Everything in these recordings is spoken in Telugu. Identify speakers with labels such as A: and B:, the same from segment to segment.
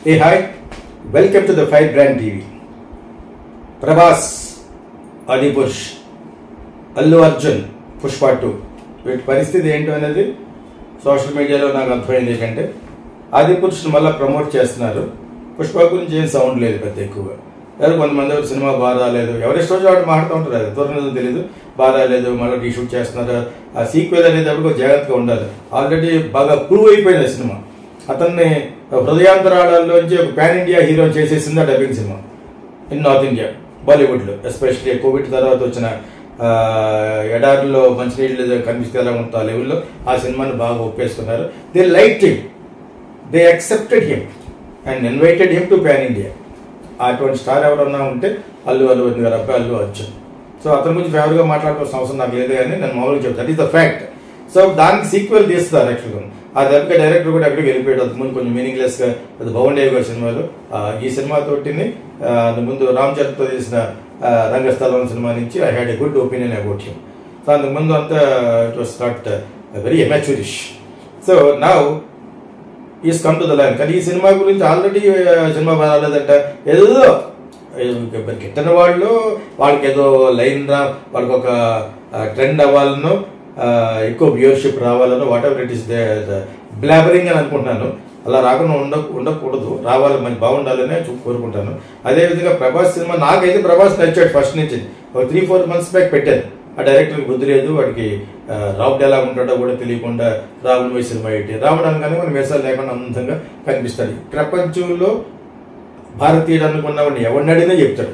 A: A hi welcome to the fire brand TV Prabhas Adipurush Allu Arjun Pushpa two వీటి పరిస్థితి ఏంటో అనేది సోషల్ మీడియాలో నాకు అర్థమైంది ఏంటంటే ఆదిపురుషుని మళ్ళీ ప్రమోట్ చేస్తున్నారు పుష్ప గురించి ఏం సౌండ్ లేదు పెద్ద ఎక్కువగా ఎవరు కొంతమంది ఎవరు సినిమా బాగా రాలేదు ఎవరిష్టం వచ్చి వాడు మాట్లాడుతూ ఉంటారు అది దూరం తెలియదు బాగా రాలేదు మళ్ళీ రీషూట్ చేస్తున్నారు ఆ సీక్వెల్ అనేది ఎప్పుడు జాగ్రత్తగా ఉండాలి ఆల్రెడీ బాగా ప్రూవ్ అయిపోయింది ఆ సినిమా అతన్ని హృదయాంతరాళాల్లోంచి ఒక పాన్ ఇండియా హీరో చేసేసింది ఆ dubbing cinema in North India బాలీవుడ్లో ఎస్పెషల్లీ కోవిడ్ తర్వాత వచ్చిన ఆ, ఎడారిలో మంచినీళ్ళు కనిపిస్తే ఎలా ఉంటుందో ఆ లెవెల్లో ఆ సినిమాని బాగా ఒప్పేసుకున్నారు they like him they accepted him and invited him to pan India అటువంటి స్టార్ ఎవరన్నా ఉంటే అల్లు అల్లు అర్జున్ గారు అబ్బాయి అల్లు అర్జున్ సో అతని గురించి ఫేవర్గా మాట్లాడుకోవాల్సిన అవసరం నాకు లేదు కానీ నేను మామూలుగా చెప్తాను that is the fact so దానికి సీక్వెల్ తీస్తారు యాక్చువల్గా ఆ దెబ్బకి డైరెక్టర్ కూడా ఎక్కడికి వెళ్ళిపోయాడు అంతకు ముందు కొంచెం మీనింగ్లెస్ గా అది బాగుండేవి గారి సినిమాలు ఆ, ఈ సినిమా తోటిని ఆ, అంతకు ముందు రామ్ చరణ్తో చేసిన ఆ, రంగస్థలం సినిమా నుంచి I had a good opinion about him so అంతకు ముందు అంతా it was not very immaturish so now is come to the line కానీ ఈ సినిమా గురించి ఆల్రెడీ సినిమా బాగాలేదంట ఏదో ఏదో గిట్టన వాళ్ళు వాళ్ళకి ఏదో లైన్ రా వాళ్ళకి ఒక ట్రెండ్ అవ్వాలనో ఆ, ఎక్కువ వ్యూవర్షిప్ రావాలనో whatever it is blabbering అని అనుకుంటున్నాను అలా రాకుండా ఉండ ఉండకూడదు రావాలి మంచి బాగుండాలనే చూ- కోరుకుంటాను అదేవిధంగా ప్రభాస్ సినిమా నాకైతే ప్రభాస్ నచ్చాడు ఫస్ట్ నుంచి ఒక త్రీ ఫోర్ మంత్స్ బ్యాక్ పెట్టాను ఆ డైరెక్టర్కి బుద్ధి లేదు వాడికి ఆ, రాముడు ఎలా ఉంటాడో కూడా తెలియకుండా రాముడు పోయి సినిమా ఏంటి రాముడు అనగానే మన వేసాలు లేకుండా అందంగా కనిపిస్తాడు ప్రపంచంలో భారతీయుడు అనుకున్నవాడిని ఎవరిని అడిగినా చెప్తాడు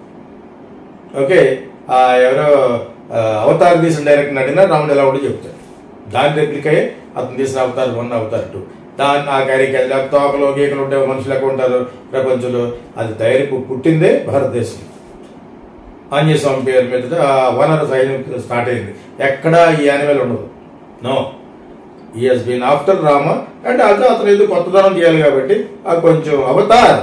A: ఓకే ఆ ఎవరో ఆ, అవతార్ తీసిన డైరెక్టర్ అడిగినా రాముడు ఎలా ఉంటే చెప్తాడు దాని రెప్లికయే అతను తీసిన అవతార్ వన్ అవతార్ టూ దాన్ని ఆ క్యారీకి తోకలో గీకలు ఉంటే మనుషులు ఎక్కడ ఉంటారు ప్రపంచంలో అది తయారీ పు- పుట్టిందే భారతదేశం ఆంజనేయ స్వామి పేరు మీద ఆ వనర సైన్యం స్టార్ట్ అయింది ఎక్కడా ఈ యానిమల్ ఉండదు నో ఈ he's been after Rama and అదే అతను ఏదో కొత్తదనం చేయాలి కాబట్టి ఆ కొంచెం అవతార్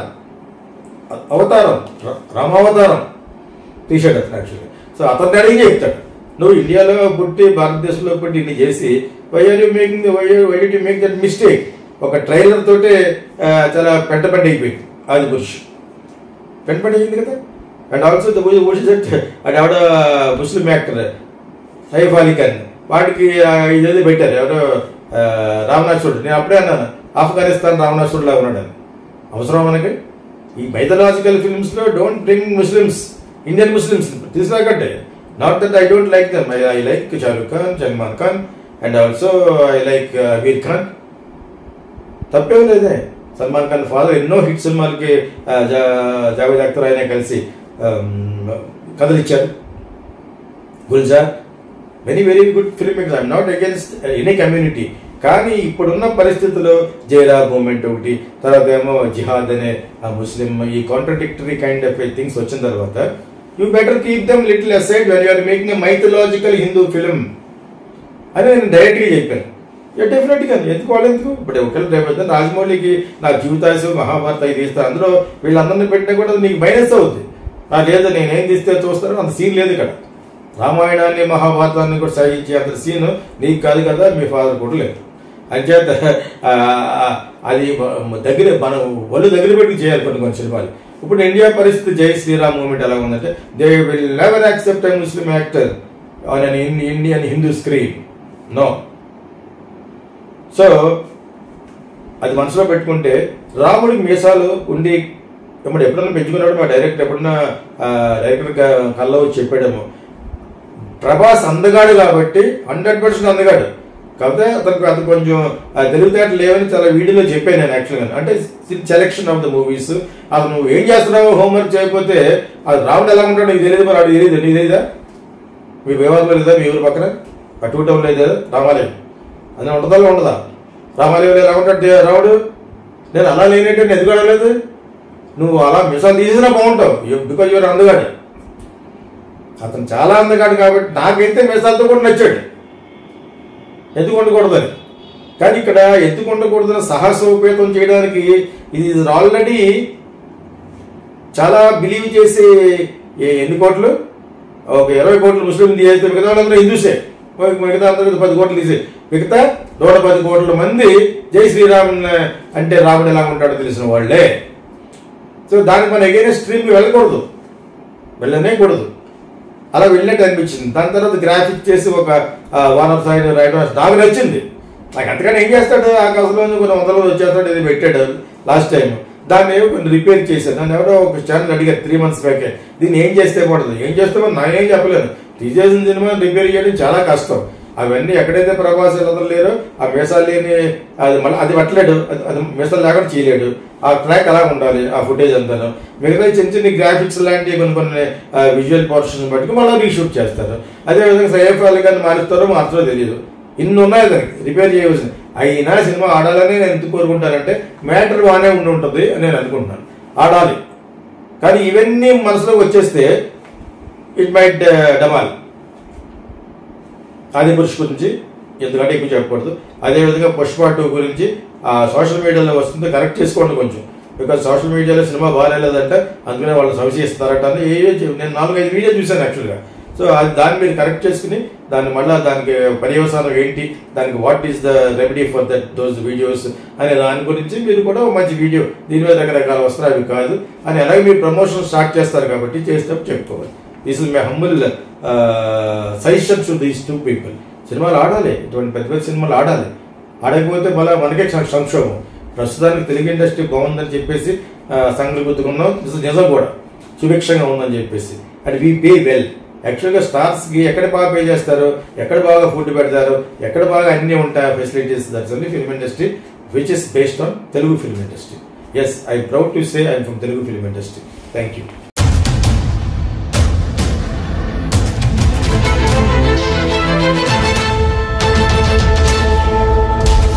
A: అవతారం ర- రామావతారం తీసాడు అతను యాక్చువల్లీ సో అతన్ని అడిగి చెప్తాడు నువ్వు ఇండియాలో పుట్టి భారతదేశంలో పుట్టి ఇన్ని చేసి why are you making why why did make that mistake ఒక ట్రైలర్ తోటే ఆ, చాలా పెంట పెంట అయిపోయింది ఆది పురుష్ పెంట పెంట అయింది కదా and also the what is that అది ఆవిడ ముస్లిం యాక్టర్ సైఫ్ అలీ ఖాన్ వాడికి ఆ, ఇదేదో పెట్టారు ఎవరో ఆ, రావణాసురుడు నేను అప్పుడే అన్నాను ఆఫ్ఘనిస్తాన్ రావణాసురుడు లాగా ఉన్నాడు అని. అవసరం మనకి ఈ మైథలాజికల్ ఫిల్మ్స్ లో don't bring Muslims Indian Muslims తీసుకురాకంటే not that I don't like them I I like Shahrukh Khan Salman Khan and also I like Veer Khan తప్పేం లేదే సల్మాన్ ఖాన్ ఫాదర్ ఎన్నో హిట్ సినిమాలకి ఆ, జా- జావేద్ అఖ్తర్ ఆయన కలిసి ఆమ్, కథలిచ్చారు Gulzar very very good film makers I'm not against any community కానీ ఇప్పుడున్న పరిస్థితుల్లో జైరా మూమెంట్ ఒకటి తర్వాత ఏమో జిహాద్ అనే ఆ ముస్లిం ఈ కాంట్రడిక్టరీ కైండ్ ఆఫ్ థింగ్స్ వచ్చిన తర్వాత you better keep them little aside when you're making a mythological Hindu film అని నేను డైరెక్ట్గా చెప్పాను డెఫినెట్ గా ఎందుకు వాళ్ళు ఎందుకు ఇప్పుడు ఒకళ్ళు రేపు రాజమౌళికి నా జీవితాశం మహాభారత ఇది తీస్తారు అందులో వీళ్ళందరినీ పెట్టినా కూడా నీకు మైనస్ అవుతుంది ఆ లేదు నేనేం తీస్తే చూస్తారో అంత సీన్ లేదు ఇక్కడ రామాయణాన్ని మహాభారతాన్ని కూడా సాగించే అంత సీన్ నీకు కాదు కదా మీ ఫాదర్ కూడా లేదు అంచేత ఆ, ఆ, అది మ- దగ్గర మనం ఒళ్ళు దగ్గర పెట్టి చేయాలి కొన్ని కొన్ని సినిమాలు ఇప్పుడు ఇండియా పరిస్థితి జై శ్రీరామ్ మూమెంట్ ఎలా ఉందంటే they will never accept a Muslim actor on an Indian Hindu screen no so అది మనసులో పెట్టుకుంటే రాముడికి మీసాలు ఉండి ఇప్పుడు ఎప్పుడన్నా పెంచుకున్నాడు మా డైరెక్టర్ ఎప్పుడన్నా ఆ, డైరెక్టర్ క- కల్లో వచ్చి చెప్పాడేమో ప్రభాస్ అందగాడు కాబట్టి హండ్రెడ్ పర్సెంట్ అందగాడు కాకపోతే అతనికి అతను కొంచెం ఆ, తెలివితేటలు లేవని చాలా వీడియోలో చెప్పాను నేను యాక్చువల్గా అంటే సెలెక్షన్ ఆఫ్ ద మూవీస్ అసలు నువ్వు ఏం చేస్తున్నావు హోంవర్క్ చేయకపోతే అది రాముడు ఎలా ఉంటాడో నీకు తెలియదు మరి అది తెలియదు నీకు తెలియదా మీ వివాదంలో లేదా మీ ఊరు పక్కన ఆ టూ టౌన్ లేదా రామాలయం అది ఉంటుందా ఉండదా రామాలయంలో ఎలా ఉంటాడు దే- రాముడు నేను అలా లేనట్టు నేను ఎందుకు అడగలేదు నువ్వు అలా మిసాలు తీసినా బాగుంటావు బికాజ్ యువర్ అందగాడు అతను చాలా అందగాడు కాబట్టి నాకైతే మిసాలతో కూడా నచ్చాడు ఎందుకు ఉండకూడదని కానీ ఇక్కడ ఎందుకు ఉండకూడదని సాహసోపేతం చేయడానికి ఇది ఆల్రెడీ చాలా బిలీవ్ చేసే ఏ- ఎన్ని కోట్లు ఒక ఇరవై కోట్లు ముస్లిం తీసేస్తే మిగతా వాళ్ళందరూ హిందూసే మిగతా అందరూ పది కోట్లు తీసే మిగతా నూట పది కోట్ల మంది జై శ్రీరామ్ అంటే రాముడు ఎలా ఉంటాడో తెలిసిన వాళ్ళే సో దానికి మన ఎగైన స్ట్రీమ్కి వెళ్ళకూడదు వెళ్ళనే కూడదు అలా వెళ్ళినట్టు అనిపించింది దాని తర్వాత గ్రాఫిక్ చేసి ఒక వానర్ సైడ్ రాయడం నాకు నచ్చింది నాకు అంతకన్నా ఏం చేస్తాడు ఆకాశంలో కొన్ని వందల వచ్చేస్తాడు ఇది పెట్టాడు లాస్ట్ టైం దాన్ని ఏమో కొన్ని రిపేర్ చేశాను దాన్ని ఎవరో ఒక ఛానల్ అడిగారు త్రీ మంత్స్ బ్యాకే దీన్ని ఏం చేస్తే పడదు ఏం చేస్తే పడదు నాకేం చెప్పలేను తీసేసిన సినిమా రిపేర్ చేయడం చాలా కష్టం అవన్నీ ఎక్కడైతే ప్రభాస్ వీళ్ళందరూ లేరో ఆ మీసాలు లేని అది మళ్ళీ అది పట్టలేడు అది- అది మీసాలు లేకుండా చేయలేడు ఆ ట్రాక్ అలా ఉండాలి ఆ ఫుటేజ్ అంతాను మిగతా చిన్న చిన్న గ్రాఫిక్స్ లాంటి కొన్ని కొన్ని విజువల్ పోర్షన్ బట్టి మళ్ళీ రీషూట్ చేస్తారు అదేవిధంగా సైఫ్ అలీ గారిని మారుస్తారో మార్చారో తెలియదు ఇన్ని ఉన్నాయి దానికి రిపేర్ చేయవలసింది అయినా సినిమా ఆడాలని నేను ఎందుకు కోరుకుంటానంటే మ్యాటర్ బాగానే ఉండి ఉంటుంది అని నేను అనుకుంటున్నాను ఆడాలి కానీ ఇవన్నీ మనసులోకి వచ్చేస్తే ఇట్ మైట్ డమాల్ ఆది పురుష్ గురించి ఎందుకంటే ఎక్కువ చెప్పకూడదు అదేవిధంగా పుష్ప టూ గురించి ఆ సోషల్ మీడియాలో వస్తుంది కరెక్ట్ చేసుకోండి కొంచెం బికాజ్ సోషల్ మీడియాలో సినిమా బాగాలేదంటే అందుకనే వాళ్ళు సంశయిస్తారట అని ఏ ఏ చెప్- నేను నాలుగైదు వీడియో చూశాను యాక్చువల్గా సో అది దాన్ని మీరు కరెక్ట్ చేసుకుని దాన్ని మళ్ళీ దానికి పర్యవసానం ఏంటి దానికి what is the remedy for that those videos అనే దాని గురించి మీరు కూడా ఒక మంచి వీడియో దీని మీద రకరకాల వస్త్రాలు అవి కాదు అని అలాగే మీరు ప్రమోషన్ స్టార్ట్ చేస్తారు కాబట్టి చేసేటప్పుడు చెప్పుకోవాలి this is my humble suggestion to these two people సినిమాలు ఆడాలి ఇటువంటి పెద్ద పెద్ద సినిమాలు ఆడాలి ఆడకపోతే మళ్ళీ మనకే సం- సంక్షోభం ప్రస్తుతానికి తెలుగు ఇండస్ట్రీ బాగుందని చెప్పేసి సంఘలు గుర్తుకున్నాం నిజం కూడా సుభిక్షంగా ఉందని చెప్పేసి అండ్ వీ పే వెల్ యాక్చువల్గా స్టార్స్కి ఎక్కడ బాగా పే చేస్తారు ఎక్కడ బాగా ఫుడ్ పెడతారు ఎక్కడ బాగా అన్ని ఉంటాయి facilities that's only film industry which is based on Telugu film industry yes I proud to say I'm from Telugu film industry thank you